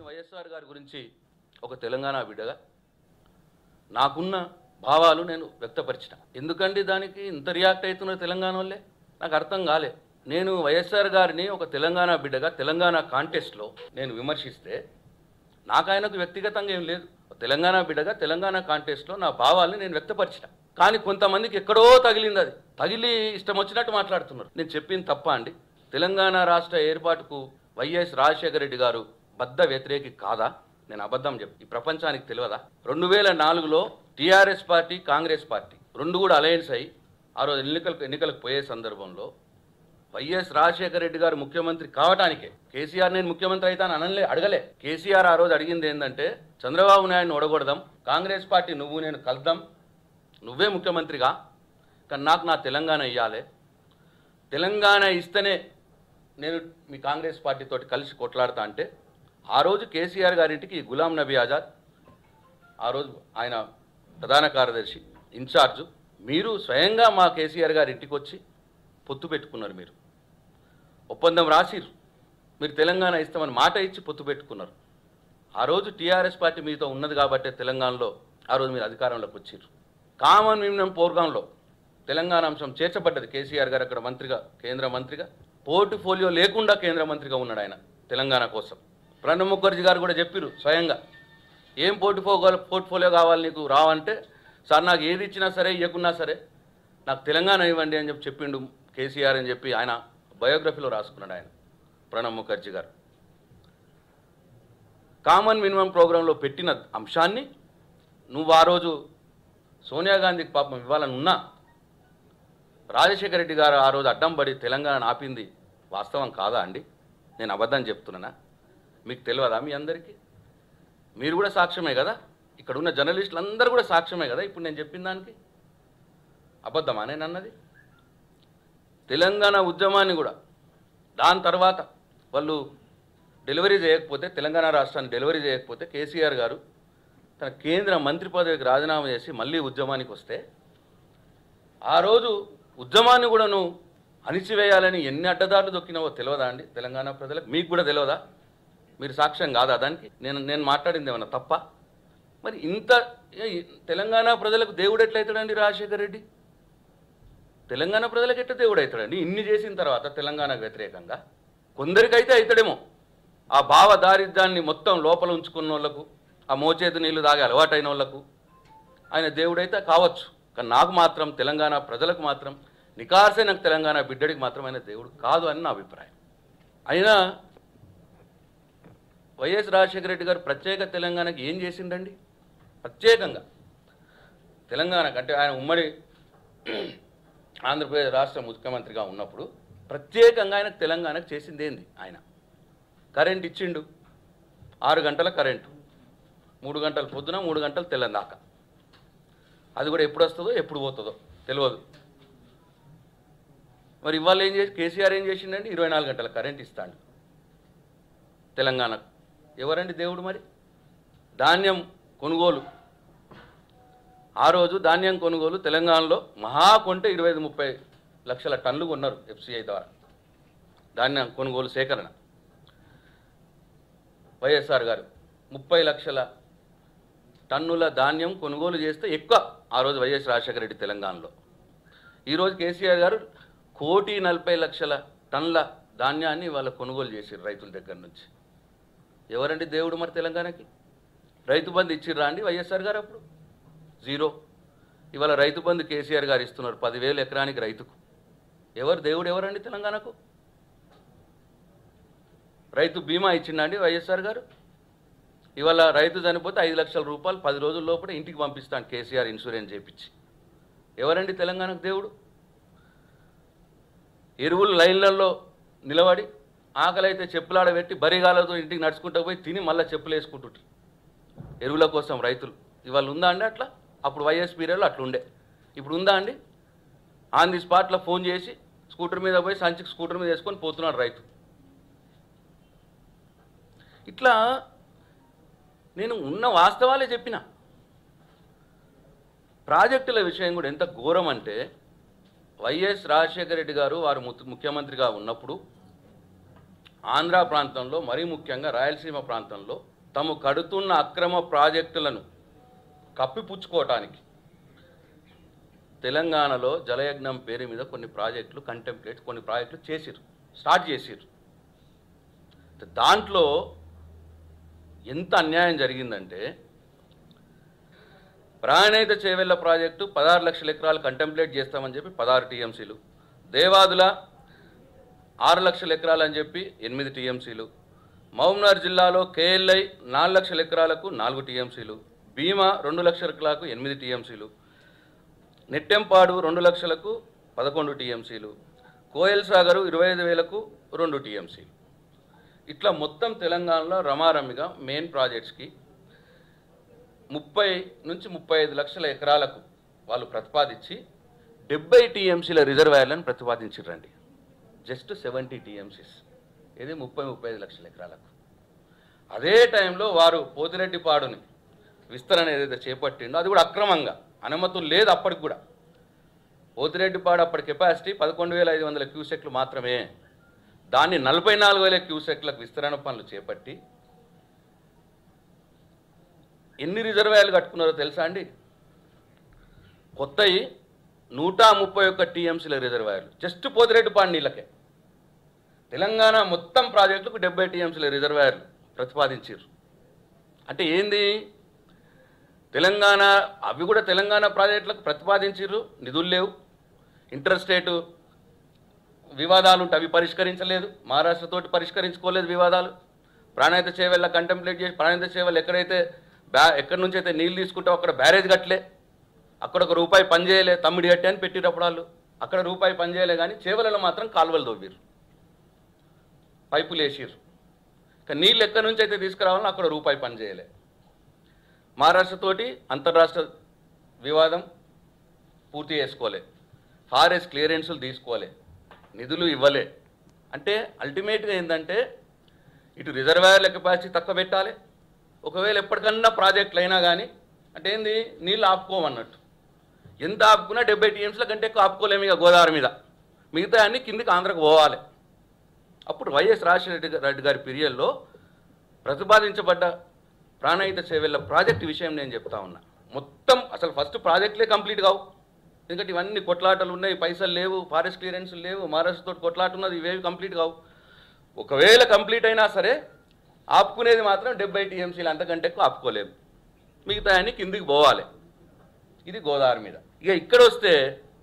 నేను వైఎస్ఆర్ గారి గురించి ఒక తెలంగాణ బిడ్డగా నాకున్న భావాలు నేను వ్యక్తపరిచిన ఎందుకంటే దానికి ఇంత రియాక్ట్ అవుతున్న తెలంగాణ వాళ్ళే నాకు అర్థం కాలే నేను వైఎస్ఆర్ గారిని ఒక తెలంగాణ బిడ్డగా తెలంగాణ కాంటెస్ట్లో నేను విమర్శిస్తే నాకు ఆయనకు వ్యక్తిగతంగా ఏం లేదు తెలంగాణ బిడ్డగా తెలంగాణ కాంటెస్ట్లో నా భావాల్ని నేను వ్యక్తపరిచిన కానీ కొంతమందికి ఎక్కడో తగిలింది అది తగిలి ఇష్టం వచ్చినట్టు మాట్లాడుతున్నారు నేను చెప్పింది తప్ప అండి తెలంగాణ రాష్ట్ర ఏర్పాటుకు వైఎస్ రాజశేఖర రెడ్డి గారు బద్ద వ్యతిరేకి కాదా నేను అబద్ధం చెప్పి ఈ ప్రపంచానికి తెలియదా రెండు వేల నాలుగులో టీఆర్ఎస్ పార్టీ కాంగ్రెస్ పార్టీ రెండు కూడా అలయన్స్ అయ్యి ఆ రోజు ఎన్నికలకు ఎన్నికలకు పోయే సందర్భంలో వైఎస్ రాజశేఖర రెడ్డి గారు ముఖ్యమంత్రి కావటానికే కేసీఆర్ నేను ముఖ్యమంత్రి అయితాను అనలే అడగలే కేసీఆర్ ఆ రోజు అడిగింది ఏంటంటే చంద్రబాబు నాయుడుని ఓడగొడదాం కాంగ్రెస్ పార్టీ నువ్వు నేను కలుద్దాం నువ్వే ముఖ్యమంత్రిగా కానీ నాకు నా తెలంగాణ ఇవ్వాలి తెలంగాణ ఇస్తేనే నేను మీ కాంగ్రెస్ పార్టీతోటి కలిసి కొట్లాడతా అంటే ఆ రోజు కేసీఆర్ గారింటికి గులాం నబీ ఆజాద్ ఆ రోజు ఆయన ప్రధాన కార్యదర్శి ఇన్ఛార్జు మీరు స్వయంగా మా కేసీఆర్ గారి ఇంటికి వచ్చి పొత్తు పెట్టుకున్నారు మీరు ఒప్పందం రాసిరు మీరు తెలంగాణ ఇస్తామని మాట ఇచ్చి పొత్తు పెట్టుకున్నారు ఆ రోజు టీఆర్ఎస్ పార్టీ మీతో ఉన్నది కాబట్టే తెలంగాణలో ఆ రోజు మీరు అధికారంలోకి వచ్చారు కామన్ మినిమం ప్రోగ్రాంలో తెలంగాణ అంశం చేర్చబడ్డది కేసీఆర్ గారు అక్కడ మంత్రిగా కేంద్ర మంత్రిగా పోర్ట్ఫోలియో లేకుండా కేంద్ర మంత్రిగా ఉన్నాడు ఆయన తెలంగాణ కోసం ప్రణబ్ ముఖర్జీ గారు కూడా చెప్పారు స్వయంగా ఏం పోర్ట్ఫోలియో పోర్ట్ఫోలియో కావాలి నీకు రావంటే సార్ నాకు ఏది ఇచ్చినా సరే ఇవ్వకున్నా సరే నాకు తెలంగాణ ఇవ్వండి అని చెప్పి చెప్పిండు కేసీఆర్ అని చెప్పి ఆయన బయోగ్రఫీలో రాసుకున్నాడు ఆయన ప్రణబ్ ముఖర్జీ గారు కామన్ మినిమం ప్రోగ్రాంలో పెట్టిన అంశాన్ని నువ్వు ఆ రోజు సోనియా గాంధీకి పాపం ఇవ్వాలని ఉన్నా రాజశేఖర రెడ్డి గారు ఆ రోజు అడ్డం పడి తెలంగాణ ఆపింది వాస్తవం కాదా అండి నేను అబద్ధం చెప్తున్నానా మీకు తెలియదా మీ అందరికీ మీరు కూడా సాక్ష్యమే కదా ఇక్కడ ఉన్న జర్నలిస్టులు అందరూ కూడా సాక్ష్యమే కదా ఇప్పుడు నేను చెప్పిన దానికి అబద్ధమా నేను అన్నది తెలంగాణ ఉద్యమాన్ని కూడా దాని తర్వాత వాళ్ళు డెలివరీ చేయకపోతే తెలంగాణ రాష్ట్రాన్ని డెలివరీ చేయకపోతే కేసీఆర్ గారు తన కేంద్ర మంత్రి పదవికి రాజీనామా చేసి మళ్ళీ ఉద్యమానికి వస్తే ఆ రోజు ఉద్యమాన్ని కూడా నువ్వు అణిచివేయాలని ఎన్ని అడ్డదారులు దొక్కినావో తెలియదా అండి తెలంగాణ ప్రజలకు మీకు కూడా తెలియదా మీరు సాక్ష్యం కాదా దానికి నేను నేను మాట్లాడింది ఏమన్నా తప్ప మరి ఇంత ఏ, తెలంగాణ ప్రజలకు దేవుడు ఎట్లయితాడండి రాజశేఖర రెడ్డి తెలంగాణ ప్రజలకు ఎట్లా దేవుడు అవుతాడండి ఇన్ని చేసిన తర్వాత తెలంగాణకు వ్యతిరేకంగా కొందరికైతే అవుతాడేమో ఆ భావ దారిద్ర్యాన్ని మొత్తం లోపల ఉంచుకున్న వాళ్ళకు ఆ మోచేతి నీళ్లు తాగే అలవాటైన వాళ్ళకు ఆయన దేవుడైతే కావచ్చు కానీ నాకు మాత్రం తెలంగాణ ప్రజలకు మాత్రం నికార్సే నాకు తెలంగాణ బిడ్డడికి మాత్రం ఆయన దేవుడు కాదు అని నా అభిప్రాయం అయినా వైఎస్ రాజశేఖర రెడ్డి గారు ప్రత్యేక తెలంగాణకి ఏం చేసిండండి ప్రత్యేకంగా తెలంగాణకు అంటే ఆయన ఉమ్మడి ఆంధ్రప్రదేశ్ రాష్ట్ర ముఖ్యమంత్రిగా ఉన్నప్పుడు ప్రత్యేకంగా ఆయనకు తెలంగాణకు చేసింది ఏంది ఆయన కరెంట్ ఇచ్చిండు ఆరు గంటల కరెంటు మూడు గంటల పొద్దున మూడు గంటలు తెల్లని దాకా అది కూడా ఎప్పుడు వస్తుందో ఎప్పుడు పోతుందో తెలియదు మరి ఇవాళ ఏం చేసి కేసీఆర్ ఏం చేసిండండి ఇరవై నాలుగు గంటల కరెంట్ ఇస్తాడు తెలంగాణకు ఎవరండి దేవుడు మరి ధాన్యం కొనుగోలు ఆ రోజు ధాన్యం కొనుగోలు తెలంగాణలో మహా కొంటే ఇరవై ఐదు ముప్పై లక్షల టన్నులు కొన్నారు ఎఫ్సిఐ ద్వారా ధాన్యం కొనుగోలు సేకరణ వైఎస్ఆర్ గారు ముప్పై లక్షల టన్నుల ధాన్యం కొనుగోలు చేస్తే ఎక్కువ ఆ రోజు వైఎస్ రాజశేఖర రెడ్డి తెలంగాణలో ఈరోజు కేసీఆర్ గారు కోటి నలభై లక్షల టన్నుల ధాన్యాన్ని వాళ్ళ కొనుగోలు చేసారు రైతుల దగ్గర నుంచి ఎవరండి దేవుడు మరి తెలంగాణకి రైతు బంధు ఇచ్చిర్రా అండి వైఎస్ఆర్ గారు అప్పుడు జీరో ఇవాళ రైతు బంధు కేసీఆర్ గారు ఇస్తున్నారు పదివేలు ఎకరానికి రైతుకు ఎవరు దేవుడు ఎవరండి తెలంగాణకు రైతు బీమా ఇచ్చిండండి వైఎస్ఆర్ గారు ఇవాళ రైతు చనిపోతే ఐదు లక్షల రూపాయలు పది రోజుల లోపల ఇంటికి పంపిస్తాను కేసీఆర్ ఇన్సూరెన్స్ చేయించి ఎవరండి తెలంగాణకు దేవుడు ఎరువులు లైన్లలో నిలబడి ఆకలి అయితే చెప్పులాడబెట్టి బరిగాలతో ఇంటికి నడుచుకుంటూ పోయి తిని మళ్ళీ చెప్పులు వేసుకుంటుంటారు ఎరువుల కోసం రైతులు ఇవాళ ఉందా అండి అట్లా అప్పుడు వైఎస్ పీరియడ్లో అట్లా ఉండే ఇప్పుడు ఉందా అండి ఆన్ ది స్పాట్లో ఫోన్ చేసి స్కూటర్ మీద పోయి సంచికి స్కూటర్ మీద వేసుకొని పోతున్నాడు రైతు ఇట్లా నేను ఉన్న వాస్తవాలే చెప్పిన ప్రాజెక్టుల విషయం కూడా ఎంత ఘోరం అంటే వైఎస్ రాజశేఖర రెడ్డి గారు వారు ము- ముఖ్యమంత్రిగా ఉన్నప్పుడు ఆంధ్ర ప్రాంతంలో మరీ ముఖ్యంగా రాయలసీమ ప్రాంతంలో తాము కడుతున్న అక్రమ ప్రాజెక్టులను కప్పిపుచ్చుకోవటానికి తెలంగాణలో జలయజ్ఞం పేరు మీద కొన్ని ప్రాజెక్టులు కంటెంప్లేట్ కొన్ని ప్రాజెక్టులు చేసిరు స్టార్ట్ చేసిరు దాంట్లో ఎంత అన్యాయం జరిగిందంటే ప్రాణహిత చేవెళ్ల ప్రాజెక్టు పదహారు లక్షల ఎకరాలు కంటెంప్లేట్ చేస్తామని చెప్పి పదహారు టీఎంసీలు దేవాదుల ఆరు లక్షల ఎకరాలు అని చెప్పి ఎనిమిది టీఎంసీలు మహబూబ్నగర్ జిల్లాలో కేఎల్ఐ నాలుగు లక్షల ఎకరాలకు నాలుగు టీఎంసీలు భీమా రెండు లక్షల ఎకరాలకు ఎనిమిది టీఎంసీలు నెట్టెంపాడు రెండు లక్షలకు పదకొండు టీఎంసీలు కోయల్ సాగరు ఇరవై ఐదు వేలకు రెండు టీఎంసీలు ఇట్లా మొత్తం తెలంగాణలో రమారమిగా మెయిన్ ప్రాజెక్ట్స్కి ముప్పై నుంచి ముప్పై ఐదు లక్షల ఎకరాలకు వాళ్ళు ప్రతిపాదించి డెబ్బై టీఎంసీల రిజర్వాయర్లను ప్రతిపాదించారండి జస్ట్ సెవెంటీ టీఎంసీస్ ఇది ముప్పై ముప్పై ఐదు లక్షల ఎకరాలకు అదే టైంలో వారు పోతిరెడ్డిపాడుని విస్తరణ ఏదైతే చేపట్టిండో అది కూడా అక్రమంగా అనుమతులు లేదు అప్పటికి కూడా పోతిరెడ్డిపాడు అప్పటి కెపాసిటీ పదకొండు వేల ఐదు వందల క్యూసెక్లు మాత్రమే దాన్ని నలభై నాలుగు వేల క్యూసెక్లకు విస్తరణ పనులు చేపట్టి ఎన్ని రిజర్వాయర్లు కట్టుకున్నారో తెలుసా అండి కొత్తవి నూట ముప్పై ఒక్క టీఎంసీల రిజర్వాయర్లు జస్ట్ పోతిరెడ్డిపాడు నీళ్ళకే తెలంగాణ మొత్తం ప్రాజెక్టులకు డెబ్బై టీఎంసీల రిజర్వాయర్లు ప్రతిపాదించారు అంటే ఏంది తెలంగాణ అవి కూడా తెలంగాణ ప్రాజెక్టులకు ప్రతిపాదించారు నిధులు లేవు ఇంటర్ స్టేటు వివాదాలు ఉంటే అవి పరిష్కరించలేదు మహారాష్ట్రతోటి పరిష్కరించుకోలేదు వివాదాలు ప్రాణాయిత చేవెళ్ళ కంటెంప్లేట్ చేసి ప్రాణాయిత చేవెళ్ళ ఎక్కడైతే బ్యా ఎక్కడి నుంచి అయితే నీళ్ళు తీసుకుంటావు అక్కడ బ్యారేజ్ కట్టలే అక్కడ ఒక రూపాయి పని చేయలే తమ్మిడి కట్టి అని పెట్టినప్పుడు వాళ్ళు అక్కడ రూపాయి పని చేయలే కానీ చేవలలో మాత్రం కాలువలు దొవ్విరు పైపులు వేసిర్రు ఇక నీళ్ళు ఎక్కడి నుంచి అయితే తీసుకురావాలో అక్కడ రూపాయి పని చేయలే మహారాష్ట్రతోటి అంతర్రాష్ట్ర వివాదం పూర్తి చేసుకోలే ఫారెస్ట్ క్లియరెన్సులు తీసుకోలే నిధులు ఇవ్వలే అంటే అల్టిమేట్గా ఏంటంటే ఇటు రిజర్వాయర్ల కెపాసిటీ తక్కువ పెట్టాలి ఒకవేళ ఎప్పటికన్నా ప్రాజెక్టులు అయినా కానీ అంటే ఏంది నీళ్ళు ఆపుకోమన్నట్టు ఎంత ఆపుకున్నా డెబ్బై టీఎంసీల కంటే ఎక్కువ ఆపుకోలేము ఇక గోదావరి మీద మిగతా అన్ని కిందికి ఆంధ్రకు పోవాలి అప్పుడు వైఎస్ రాజశేఖర రెడ్డి గారి పీరియడ్లో ప్రతిపాదించబడ్డ ప్రాణహిత సేవల ప్రాజెక్ట్ విషయం నేను చెప్తా ఉన్నా మొత్తం అసలు ఫస్ట్ ప్రాజెక్టులే కంప్లీట్ కావు ఎందుకంటే ఇవన్నీ కొట్లాటలు ఉన్నాయి పైసలు లేవు ఫారెస్ట్ క్లియరెన్స్ లేవు మహారాష్ట్రతో కొట్లాట ఉన్నది ఇవేవి కంప్లీట్ కావు ఒకవేళ కంప్లీట్ అయినా సరే ఆపుకునేది మాత్రం డెబ్బై టీఎంసీలు అంతకంటే ఎక్కువ ఆపుకోలేము మిగతా అన్ని కిందికి పోవాలి ఇది గోదావరి మీద ఇక ఇక్కడ వస్తే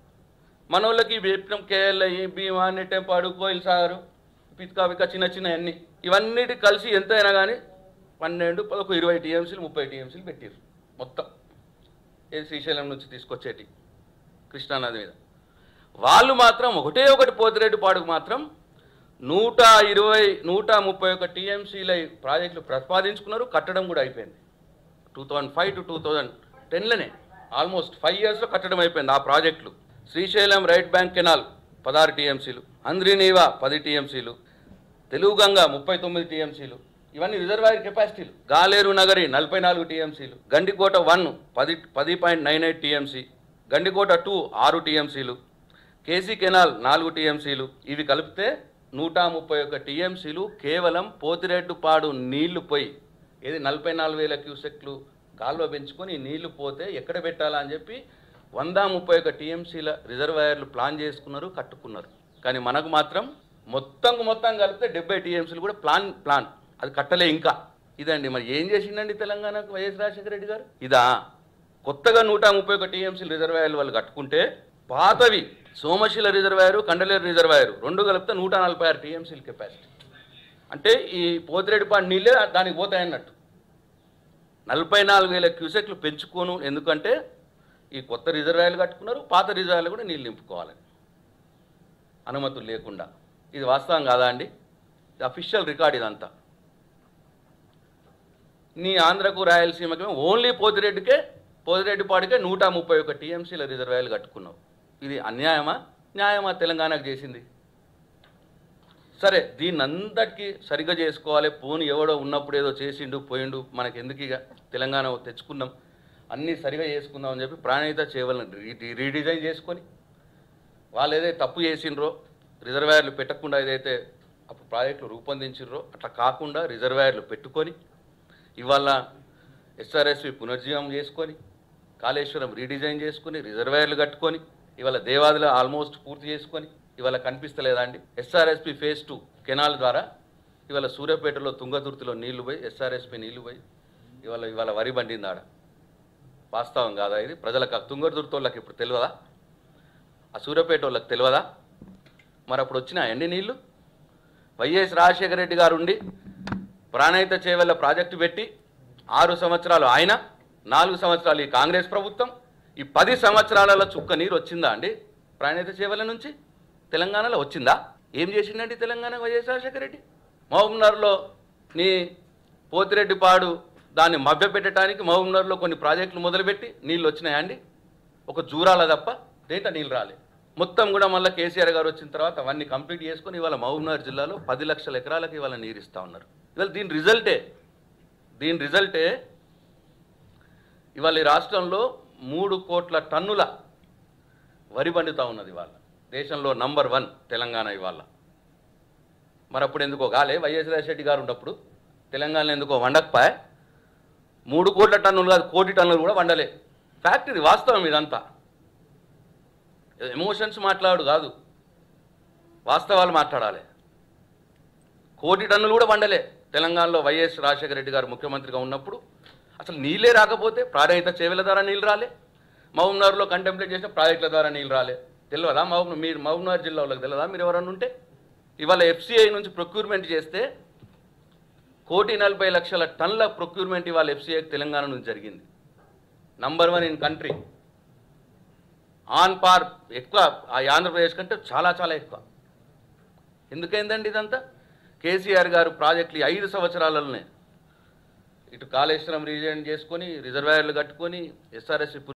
మన వాళ్ళకి చెప్పినాం కేఎల్ఐ భీమా నెట్టెంపాడు కోయిల్ సాగరు పిత్కా విక చిన్న చిన్న అన్ని ఇవన్నిటి కలిసి ఎంతైనా కానీ పన్నెండు పదొక ఇరవై టీఎంసీలు ముప్పై టీఎంసీలు పెట్టారు మొత్తం ఏ శ్రీశైలం నుంచి తీసుకొచ్చేటి కృష్ణానది మీద వాళ్ళు మాత్రం ఒకటే ఒకటి పోతిరెడ్డి పాడుకు మాత్రం నూట ఇరవై నూట ముప్పై ఒక టీఎంసీల ప్రాజెక్టులు ప్రతిపాదించుకున్నారు కట్టడం కూడా అయిపోయింది two thousand five to two thousand టెన్లోనే ఆల్మోస్ట్ ఫైవ్ ఇయర్స్లో కట్టడం అయిపోయింది ఆ ప్రాజెక్టులు శ్రీశైలం రైట్ బ్యాంక్ కెనాల్ పదహారు టీఎంసీలు అంద్రినీవా పది టీఎంసీలు తెలుగు గంగ ముప్పై తొమ్మిది టీఎంసీలు ఇవన్నీ రిజర్వాయర్ కెపాసిటీలు గాలేరు నగరి నలభై నాలుగు టీఎంసీలు గండికోట వన్ పది పది point nine eight TMC Gandikota two ఆరు టీఎంసీలు కేసీ కెనాల్ నాలుగు టీఎంసీలు ఇవి కలిపితే నూట ముప్పై ఒక్క టీఎంసీలు కేవలం పోతిరెడ్డుపాడు నీళ్లు పోయి ఏది నలభై నాలుగు వేల క్యూసెక్లు కాలువ పెంచుకొని ఈ నీళ్లు పోతే ఎక్కడ పెట్టాలా అని చెప్పి వంద ముప్పై ఒక్క టీఎంసీల రిజర్వాయర్లు ప్లాన్ చేసుకున్నారు కట్టుకున్నారు కానీ మనకు మాత్రం మొత్తం మొత్తం కలిపితే డెబ్బై టీఎంసీలు కూడా ప్లాన్ ప్లాన్ అది కట్టలే ఇంకా ఇదండి మరి ఏం చేసిండండి తెలంగాణకు వైఎస్ రాజశేఖర రెడ్డి గారు ఇదా కొత్తగా నూట ముప్పై ఒక టీఎంసీలు రిజర్వాయర్లు వాళ్ళు కట్టుకుంటే పాతవి సోమశిల రిజర్వాయరు కండలేరు రిజర్వాయరు రెండు కలిపితే నూట నలభై ఆరు టీఎంసీల కెపాసిటీ అంటే ఈ పోతిరెడ్డిపాడు నీళ్ళే దానికి పోతాయన్నట్టు నలభై నాలుగు వేల క్యూసెక్లు పెంచుకోను ఎందుకంటే ఈ కొత్త రిజర్వాయర్లు కట్టుకున్నారు పాత రిజర్వాయర్లు కూడా నీళ్ళు నింపుకోవాలని అనుమతులు లేకుండా ఇది వాస్తవం కాదా అండి ఇది అఫీషియల్ రికార్డ్ ఇదంతా నీ ఆంధ్రకు రాయలసీమకి ఓన్లీ పోతిరెడ్డికే పోతిరెడ్డిపాడికే నూట ముప్పై ఒక టీఎంసీల రిజర్వాయర్లు కట్టుకున్నావు ఇది అన్యాయమా న్యాయమా తెలంగాణకు చేసింది సరే దీన్ని అంతటికీ సరిగ్గా చేసుకోవాలి పోని ఎవడో ఉన్నప్పుడు ఏదో చేసిండు పోయిండు మనకి ఎందుకు ఇక తెలంగాణ తెచ్చుకున్నాం అన్నీ సరిగా చేసుకుందాం అని చెప్పి ప్రాణహిత చేవలను రీ రీడిజైన్ చేసుకొని వాళ్ళు ఏదైతే తప్పు చేసిండ్రో రిజర్వాయర్లు పెట్టకుండా ఏదైతే అప్పుడు ప్రాజెక్టులు రూపొందించారో అట్లా కాకుండా రిజర్వాయర్లు పెట్టుకొని ఇవాళ ఎస్ఆర్ఎస్వి పునర్జీవం చేసుకొని కాళేశ్వరం రీడిజైన్ చేసుకొని రిజర్వాయర్లు కట్టుకొని ఇవాళ దేవాదిలో ఆల్మోస్ట్ పూర్తి చేసుకొని ఇవాళ కనిపిస్తలేదా అండి ఎస్ఆర్ఎస్పి ఫేజ్ టూ కెనాల్ ద్వారా ఇవాళ సూర్యాపేటలో తుంగతుర్తిలో నీళ్లు పోయి ఎస్ఆర్ఎస్పి నీళ్లు పోయి ఇవాళ ఇవాళ వరి బండింది ఆడ వాస్తవం కాదా ఇది ప్రజలకు ఆ తుంగతుర్తి వాళ్ళకి ఇప్పుడు తెలియదా ఆ సూర్యాపేట వాళ్ళకి తెలియదా మరి అప్పుడు వచ్చినాయండి నీళ్లు వైఎస్ రాజశేఖర రెడ్డి గారు ఉండి ప్రాణహిత చేవెళ్ళ ప్రాజెక్టు పెట్టి ఆరు సంవత్సరాలు ఆయన నాలుగు సంవత్సరాలు ఈ కాంగ్రెస్ ప్రభుత్వం ఈ పది సంవత్సరాలలో చుక్క నీరు వచ్చిందా అండి ప్రాణహిత చేవెళ్ళ నుంచి తెలంగాణలో వచ్చిందా ఏం చేసిండండి తెలంగాణ వైఎస్ రాజశేఖర రెడ్డి మహబూబ్నగర్లో నీ పోతిరెడ్డిపాడు దాన్ని మభ్యపెట్టడానికి మహబూబ్నగర్లో కొన్ని ప్రాజెక్టులు మొదలుపెట్టి నీళ్ళు వచ్చినాయా అండి ఒక జూరాల తప్ప దేంట్లో నీళ్ళు రాలే మొత్తం కూడా మళ్ళీ కేసీఆర్ గారు వచ్చిన తర్వాత అవన్నీ కంప్లీట్ చేసుకొని ఇవాళ మహబూబ్నగర్ జిల్లాలో పది లక్షల ఎకరాలకు ఇవాళ నీరు ఇస్తూ ఉన్నారు ఇవాళ దీని రిజల్టే దీని రిజల్టే ఇవాళ ఈ రాష్ట్రంలో మూడు కోట్ల టన్నుల వరి పండుతూ ఉన్నది ఇవాళ దేశంలో నంబర్ వన్ తెలంగాణ ఇవాళ మరి అప్పుడు ఎందుకో గాలే వైఎస్ రాజశెట్టి గారు ఉన్నప్పుడు తెలంగాణలో ఎందుకో వండకపోయా మూడు కోట్ల టన్నులు కాదు కోటి టన్నులు కూడా వండలే ఫ్యాక్ట్ ఇది వాస్తవం ఇదంతా ఎమోషన్స్ మాట్లాడు కాదు వాస్తవాలు మాట్లాడాలి కోటి టన్నులు కూడా వండలే తెలంగాణలో వైఎస్ రాజశేఖర రెడ్డి గారు ముఖ్యమంత్రిగా ఉన్నప్పుడు అసలు నీళ్ళే రాకపోతే ప్రాణహిత చేవెల ద్వారా నీళ్ళు రాలే మహబూబ్నగర్లో కంటెంప్లేట్ చేసిన ప్రాజెక్టుల ద్వారా నీళ్ళు రాలే తెలియదా మహబూబ్ మీరు మహబూబ్నగర్ జిల్లా వాళ్ళకి తెలియదా మీరు ఎవరన్నా ఉంటే ఇవాళ ఎఫ్సిఐ నుంచి ప్రొక్యూర్మెంట్ చేస్తే కోటి నలభై లక్షల టన్నుల ప్రొక్యూర్మెంట్ ఇవాళ ఎఫ్సిఐకి తెలంగాణ నుంచి జరిగింది number one in country on par ఎక్కువ ఆ ఆంధ్రప్రదేశ్ కంటే చాలా చాలా ఎక్కువ ఎందుకైందండి ఇదంతా కేసీఆర్ గారు ప్రాజెక్టులు ఈ ఐదు సంవత్సరాలలోనే ఇటు కాళేశ్వరం రీజైన్ చేసుకొని రిజర్వాయర్లు కట్టుకొని ఎస్ఆర్ఎస్